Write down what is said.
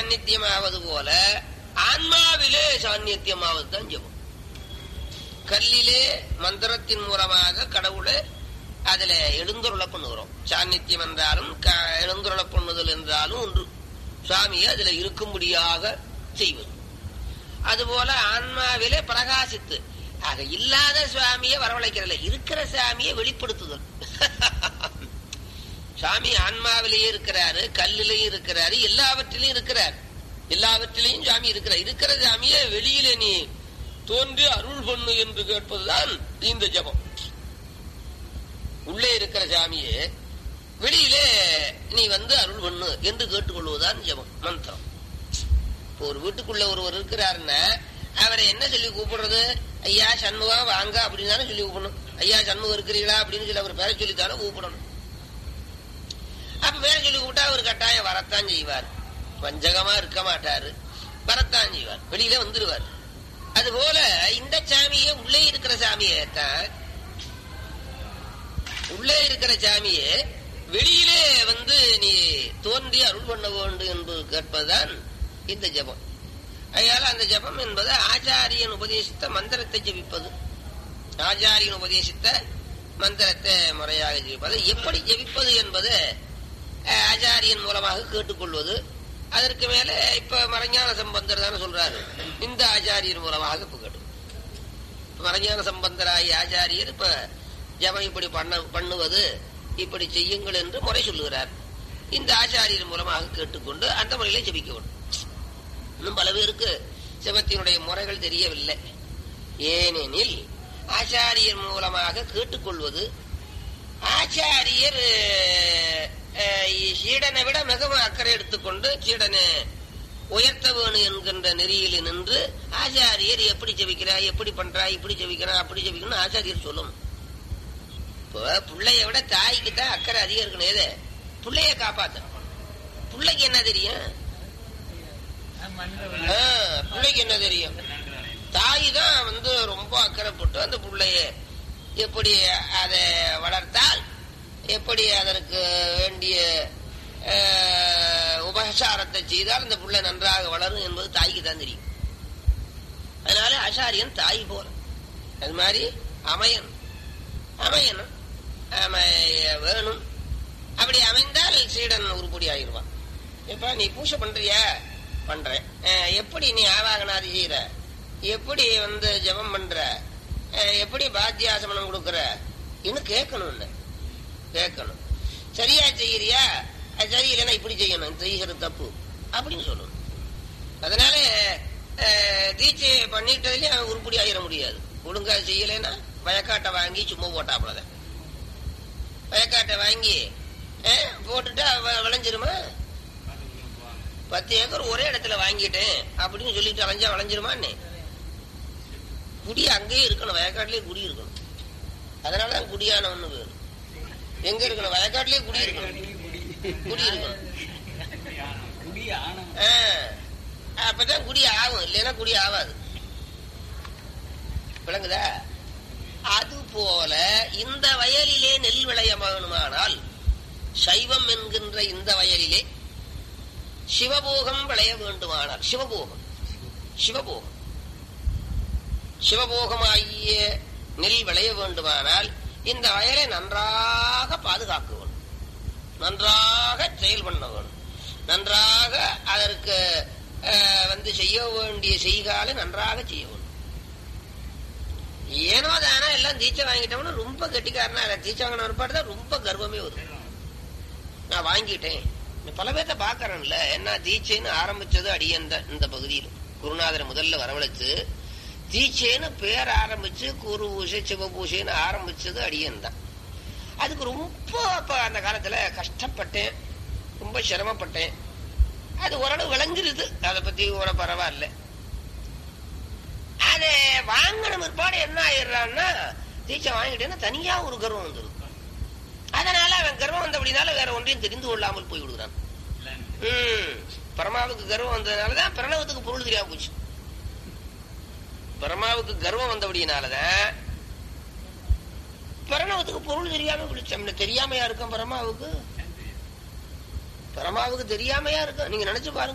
சாநித்தியமாவது போல ஆன்மாவிலே சாநித்தியமாவது தான் ஜெபம் கல்லிலே மந்திரத்தின் மூலமாக கடவுளை அதுல எழுந்துருள பண்ணுகிறோம் சாநித்தியம் என்றாலும் க- எழுந்துருள பண்ணுதல் என்றாலும் ஒன்று சுவாமியை அதுல இருக்கும்படியாக செய்வது அதுபோல ஆன்மாவிலே பிரகாசித்து ஆக இல்லாத சுவாமியை வரவழைக்கிறதில்ல இருக்கிற சாமியை வெளிப்படுத்துதல் சாமி ஆன்மாவிலேயே இருக்கிறாரு கல்லிலேயும் இருக்கிறாரு எல்லாவற்றிலையும் இருக்கிறார் எல்லாவற்றிலையும் சாமி இருக்கிறார் இருக்கிற சாமியை வெளியில நீ தோன்றி அருள் பண்ணு என்று கேட்பதுதான் இந்த ஜபம் உள்ளே இருக்கிற சாமியே வெளியிலே நீ வந்து அருள் பண்ணு என்று கேட்டுக்கொள்வதுதான் ஜபம் மந்திரம் இப்போ ஒரு வீட்டுக்குள்ள ஒருவர் இருக்கிறாருன்னா அவரை என்ன சொல்லி கூப்பிடுறது ஐயா சண்முகம் வாங்க அப்படின்னு தானே சொல்லி கூப்பிடணும் ஐயா சண்முகம் இருக்கிறீங்களா அப்படின்னு சொல்லி அவர் பேரை சொல்லித்தானே கூப்பிடணும் அப்ப பேரை சொல்லி கூப்பிட்டா அவர் கட்டாயம் வரத்தான் செய்வார் வஞ்சகமா இருக்க மாட்டாரு வரத்தான் செய்வார் வெளியில வந்துருவார் அதுபோல இந்த சாமியே உள்ளே இருக்கிற சாமியை தான் உள்ளே இருக்கிற சாமியே வெளியிலே வந்து நீ தோன்றி அருள் பண்ண வேண்டும் என்று கேட்பதுதான் இந்த ஜெபம் அதனால அந்த ஜெபம் என்பது ஆச்சாரியன் உபதேசித்த மந்திரத்தை ஜெபிப்பது ஆச்சாரியன் உபதேசித்த மந்திரத்தை முறையாக ஜெபிப்பது எப்படி ஜெபிப்பது என்பது அஹ், ஆச்சாரியன் மூலமாக கேட்டுக்கொள்வது அதற்கு மேல இப்ப மறைஞான சம்பந்தர் தானே சொல்றாரு இந்த ஆச்சாரியன் மூலமாக இப்ப கேட்டு மறைஞான சம்பந்தராகி ஆச்சாரியர் இப்ப ஜபம் இப்படி பண்ண பண்ணுவது இப்படி செய்யுங்கள் என்று முறை சொல்லுகிறார் இந்த ஆச்சாரியர் மூலமாக கேட்டுக்கொண்டு அந்த முறையிலே ஜெபிக்க வேண்டும் இன்னும் பல பேருக்கு ஜெபத்தினுடைய முறைகள் தெரியவில்லை ஏனெனில் ஆச்சாரியர் மூலமாக கேட்டுக்கொள்வது ஆச்சாரியர் அஹ், சீடனை விட மிகவும் அக்கறை எடுத்துக்கொண்டு சீடனை உயர்த்த வேணும் என்கின்ற நெறியில் நின்று ஆச்சாரியர் எப்படி ஜெபிக்கிறா எப்படி பண்றா இப்படி ஜெபிக்கிறா அப்படி ஜெபிக்கணும் ஆச்சாரியர் சொல்லணும் இப்போ பிள்ளைய விட தாய்க்கு தான் அக்கறை அதிகம் இருக்கணும் எது பிள்ளைய காப்பாத்த பிள்ளைக்கு என்ன தெரியும் ஆ, பிள்ளைக்கு என்ன தெரியும் தாய் தான் வந்து ரொம்ப அக்கறைப்பட்டு அந்த பிள்ளைய எப்படி அதை வளர்த்தால் எப்படி அதற்கு வேண்டிய அஹ், உபசாரத்தை செய்தால் அந்த பிள்ளை நன்றாக வளரும் என்பது தாய்க்கு தான் தெரியும் அதனால ஆச்சாரியன் தாய் போல அது மாதிரி அமையன் அமையணும் அமைய வேணும் அப்படி அமைந்தால் சீடன் உருப்படி ஆகிடுவான் இப்ப நீ பூஜை பண்றியா பண்றேன் அஹ், எப்படி நீ ஆவாகனாதி செய்யற எப்படி வந்து ஜெபம் பண்ற அஹ், எப்படி பாத்தியாசமனம் கொடுக்கற இன்னும் கேட்கணும் இல்ல கேட்கணும் சரியா செய்யறியா அது சரியில்லைன்னா இப்படி செய்யணும் செய்கிறது தப்பு அப்படின்னு சொல்லணும் அதனால அஹ், தீட்சை பண்ணிட்டதுலயும் அவன் உருப்படி ஆகிட முடியாது ஒழுங்கா செய்யலைன்னா வயக்காட்டை வாங்கி சும்மா போட்டாப்புலதான் வயக்காட்டை வாங்கி அஹ், போட்டுட்டா வ- விளைஞ்சிருமா பத்து ஏக்கர் ஒரே இடத்துல வாங்கிட்டேன் அப்படின்னு சொல்லிட்டு அலைஞ்சா விளைஞ்சிருமான்னு குடி அங்கேயே இருக்கணும் வயக்காட்டிலேயே குடி இருக்கணும் அதனாலதான் குடியானவன்னு பேரு எங்க இருக்கணும் வயக்காட்டிலேயே குடி இருக்கணும் குடி இருக்கணும் ஆ, அப்பதான் குடி ஆகும் இல்லைன்னா குடி ஆகாது விளங்குதா அது போல இந்த வயலிலே நெல் விளைய வேணுமானால் சைவம் என்கின்ற இந்த வயலிலே சிவபோகம் விளைய வேண்டுமானால் சிவபோகம் சிவபோகம் சிவபோகமாகிய நெல் விளைய வேண்டுமானால் இந்த வயலை நன்றாக பாதுகாக்க வேண்டும் நன்றாக செயல் பண்ண வேண்டும் நன்றாக அதற்கு அஹ், வந்து செய்ய வேண்டிய செய்காலை நன்றாக செய்ய வேண்டும் ஏனோ தானோ எல்லாம் தீட்சை வாங்கிட்டோம்னா ரொம்ப கெட்டிக்காரனா இல்ல தீட்சை வாங்கின ஒருபாடு தான் ரொம்ப கர்வமே வரும் நான் வாங்கிட்டேன் நான் பல பேர்த்த பாக்குறேன்ல என்ன தீட்சைன்னு ஆரம்பிச்சது அடியன் தான் இந்த பகுதியில் குருநாதரை முதல்ல வரவழைச்சு தீட்சைன்னு பேர் ஆரம்பிச்சு குரு பூசை சிவ பூசைன்னு ஆரம்பிச்சது அடியன் தான் அதுக்கு ரொம்ப அப்ப அந்த காலத்துல கஷ்டப்பட்டேன் ரொம்ப சிரமப்பட்டேன் அது ஓரளவு விளங்குறது அதை பத்தி கூட பரவாயில்ல அது வாங்கின பிற்பாடு என்ன ஆயிடுறான்னா தீட்சை வாங்கிட்டேன்னா தனியா ஒரு கர்வம் வந்துருது அதனால அவன் கர்வம் வந்தபடினால வேற ஒன்றையும் தெரிந்து கொள்ளாமல் போய் விடுகிறான் ம் பரமாவுக்கு கர்வம் வந்ததுனாலதான் பிரணவத்துக்கு பொருள் தெரியாம போச்சு பரமாவுக்கு கர்வம் வந்தபடினாலதான் பிரணவத்துக்கு பொருள் தெரியாம விழிச்சோம் தெரியாமையா இருக்கும் பரமாவுக்கு பரமாவுக்கு தெரியாமையா இருக்கும் நீங்க நினைச்சு பாருங்க